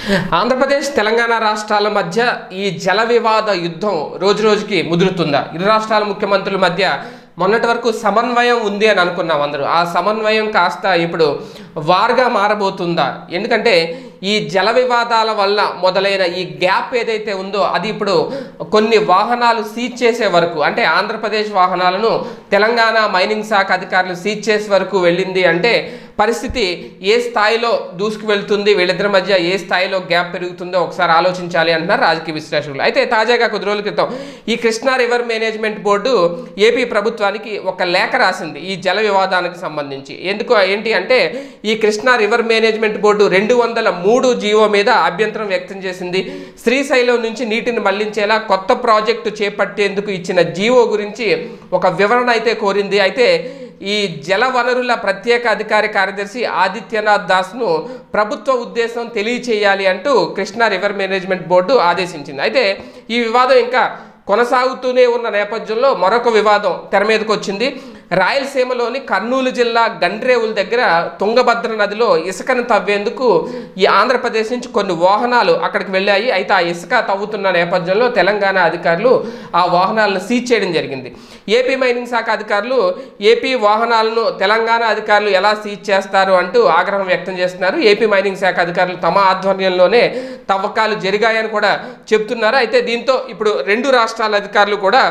ఆంధ్రప్రదేశ్ తెలంగాణ రాష్ట్రాల మధ్య ఈ జల వివాద యుద్ధం రోజు రోజుకి ముదురుతుందా ఇరు రాష్ట్రాల ముఖ్యమంత్రుల మధ్య మొన్నటి వరకు సమన్వయం ఉంది అని అనుకున్నాం అందరూ ఆ సమన్వయం కాస్త ఇప్పుడు వార్గా మారబోతుందా ఎందుకంటే ఈ జల వివాదాల వల్ల మొదలైన ఈ గ్యాప్ ఏదైతే ఉందో అది ఇప్పుడు కొన్ని వాహనాలు సీజ్ చేసే వరకు అంటే ఆంధ్రప్రదేశ్ వాహనాలను తెలంగాణ మైనింగ్ శాఖ అధికారులు సీజ్ చేసే వరకు వెళ్ళింది అంటే పరిస్థితి ఏ స్థాయిలో దూసుకు వెళ్తుంది వీళ్ళిద్దరి మధ్య ఏ స్థాయిలో గ్యాప్ పెరుగుతుందో ఒకసారి ఆలోచించాలి అంటున్నారు రాజకీయ విశ్లేషకులు అయితే తాజాగా కొద్ది రోజుల క్రితం ఈ Krishna river management board AP ప్రభుత్వానికి ఒక లేఖ రాసింది ఈ జల వివాదానికి సంబంధించి ఎందుకు ఏంటి అంటే ఈ కృష్ణా రివర్ మేనేజ్మెంట్ బోర్డు రెండు వందల మూడు జీవో మీద అభ్యంతరం వ్యక్తం చేసింది శ్రీశైలం నుంచి నీటిని మళ్లించేలా కొత్త ప్రాజెక్టు చేపట్టేందుకు ఇచ్చిన జీవో గురించి ఒక వివరణ అయితే కోరింది అయితే ఈ జల వనరుల ప్రత్యేక అధికారి కార్యదర్శి ఆదిత్యనాథ్ దాస్ను ప్రభుత్వ ఉద్దేశం తెలియచేయాలి అంటూ కృష్ణా రివర్ మేనేజ్మెంట్ బోర్డు ఆదేశించింది అయితే ఈ వివాదం ఇంకా కొనసాగుతూనే ఉన్న నేపథ్యంలో మరొక వివాదం తెర మీదకి వచ్చింది రాయలసీమలోని కర్నూలు జిల్లా గండ్రేవుల దగ్గర తుంగభద్ర నదిలో ఇసుకను తవ్వేందుకు ఈ ఆంధ్రప్రదేశ్ నుంచి కొన్ని వాహనాలు అక్కడికి వెళ్ళాయి అయితే ఆ ఇసుక తవ్వుతున్న నేపథ్యంలో తెలంగాణ అధికారులు ఆ వాహనాలను సీజ్ చేయడం జరిగింది ఏపీ మైనింగ్ శాఖ అధికారులు ఏపీ వాహనాలను తెలంగాణ అధికారులు ఎలా సీజ్ చేస్తారు అంటూ ఆగ్రహం వ్యక్తం చేస్తున్నారు ఏపీ మైనింగ్ శాఖ అధికారులు తమ ఆధ్వర్యంలోనే తవ్వకాలు జరిగాయని కూడా చెప్తున్నారు అయితే దీంతో ఇప్పుడు రెండు రాష్ట్రాల అధికారులు కూడా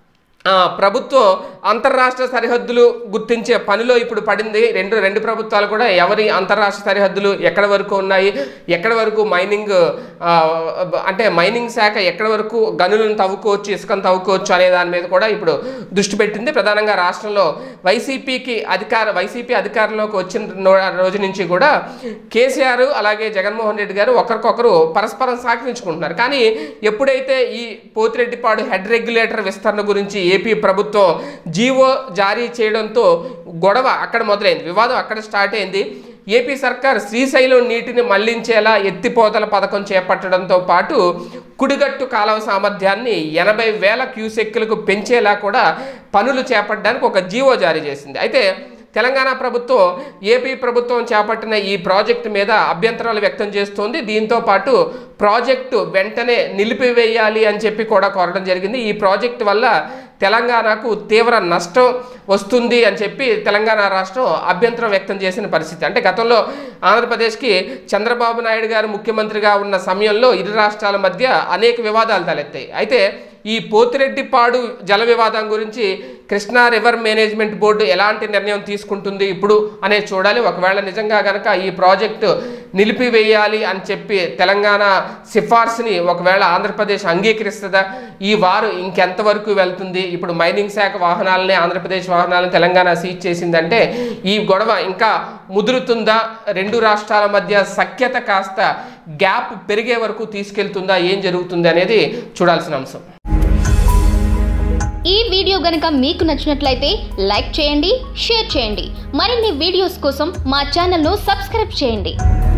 ఆ, ప్రభుత్వం అంతర్రాష్ట్ర సరిహద్దులు గుర్తించే పనిలో ఇప్పుడు పడింది రెండు రెండు ప్రభుత్వాలు కూడా ఎవరి అంతర్రాష్ట్ర సరిహద్దులు ఎక్కడ వరకు ఉన్నాయి ఎక్కడ వరకు మైనింగ్ ఆ, అంటే మైనింగ్ శాఖ ఎక్కడ వరకు గనులను తవ్వుకోవచ్చు ఇసుకను తవ్వుకోవచ్చు అనే దాని మీద కూడా ఇప్పుడు దృష్టి పెట్టింది ప్రధానంగా రాష్ట్రంలో వైసీపీకి అధికార వైసీపీ అధికారంలోకి వచ్చిన నో- రోజు నుంచి కూడా కేసీఆర్ అలాగే జగన్మోహన్ రెడ్డి గారు ఒకరికొకరు పరస్పరం సహకరించుకుంటున్నారు కానీ ఎప్పుడైతే ఈ పోతిరెడ్డిపాడు హెడ్ రెగ్యులేటర్ విస్తరణ గురించి ఏపీ ప్రభుత్వం జీవో జారీ చేయడంతో గొడవ అక్కడ మొదలైంది వివాదం అక్కడ స్టార్ట్ అయింది ఏపీ సర్కార్ శ్రీశైలం నీటిని మళ్లించేలా ఎత్తిపోతల పథకం చేపట్టడంతో పాటు కుడిగట్టు కాలువ సామర్థ్యాన్ని ఎనభై వేల క్యూసెక్కులకు పెంచేలా కూడా పనులు చేపట్టడానికి ఒక జీవో జారీ చేసింది అయితే తెలంగాణ ప్రభుత్వం ఏపీ ప్రభుత్వం చేపట్టిన ఈ ప్రాజెక్టు మీద అభ్యంతరాలు వ్యక్తం చేస్తోంది దీంతో పాటు ప్రాజెక్టు వెంటనే నిలిపివేయాలి అని చెప్పి కూడా కోరడం జరిగింది ఈ ప్రాజెక్టు వల్ల తెలంగాణకు తీవ్ర నష్టం వస్తుంది అని చెప్పి తెలంగాణ రాష్ట్రం అభ్యంతరం వ్యక్తం చేసిన పరిస్థితి అంటే గతంలో ఆంధ్రప్రదేశ్కి చంద్రబాబు నాయుడు గారు ముఖ్యమంత్రిగా ఉన్న సమయంలో ఇరు రాష్ట్రాల మధ్య అనేక వివాదాలు తలెత్తాయి అయితే ఈ పోతిరెడ్డిపాడు జల వివాదం గురించి కృష్ణా రివర్ మేనేజ్మెంట్ బోర్డు ఎలాంటి నిర్ణయం తీసుకుంటుంది ఇప్పుడు అనేది చూడాలి ఒకవేళ నిజంగా కనుక ఈ ప్రాజెక్టు నిలిపివేయాలి అని చెప్పి తెలంగాణ సిఫార్సుని ఒకవేళ ఆంధ్రప్రదేశ్ అంగీకరిస్తుందా ఈ వారు ఇంకెంతవరకు వెళ్తుంది ఇప్పుడు మైనింగ్ శాఖ వాహనాలని ఆంధ్రప్రదేశ్ వాహనాలను తెలంగాణ సీజ్ చేసిందంటే ఈ గొడవ ఇంకా ముదురుతుందా రెండు రాష్ట్రాల మధ్య సఖ్యత కాస్త గ్యాప్ పెరిగే వరకు తీసుకెళ్తుందా ఏం జరుగుతుంది అనేది చూడాల్సిన అంశం ఈ వీడియో గనుక మీకు నచ్చినట్లయితే లైక్ చేయండి షేర్ చేయండి మరిన్ని వీడియోస్ కోసం మా ఛానల్ను సబ్స్క్రైబ్ చేయండి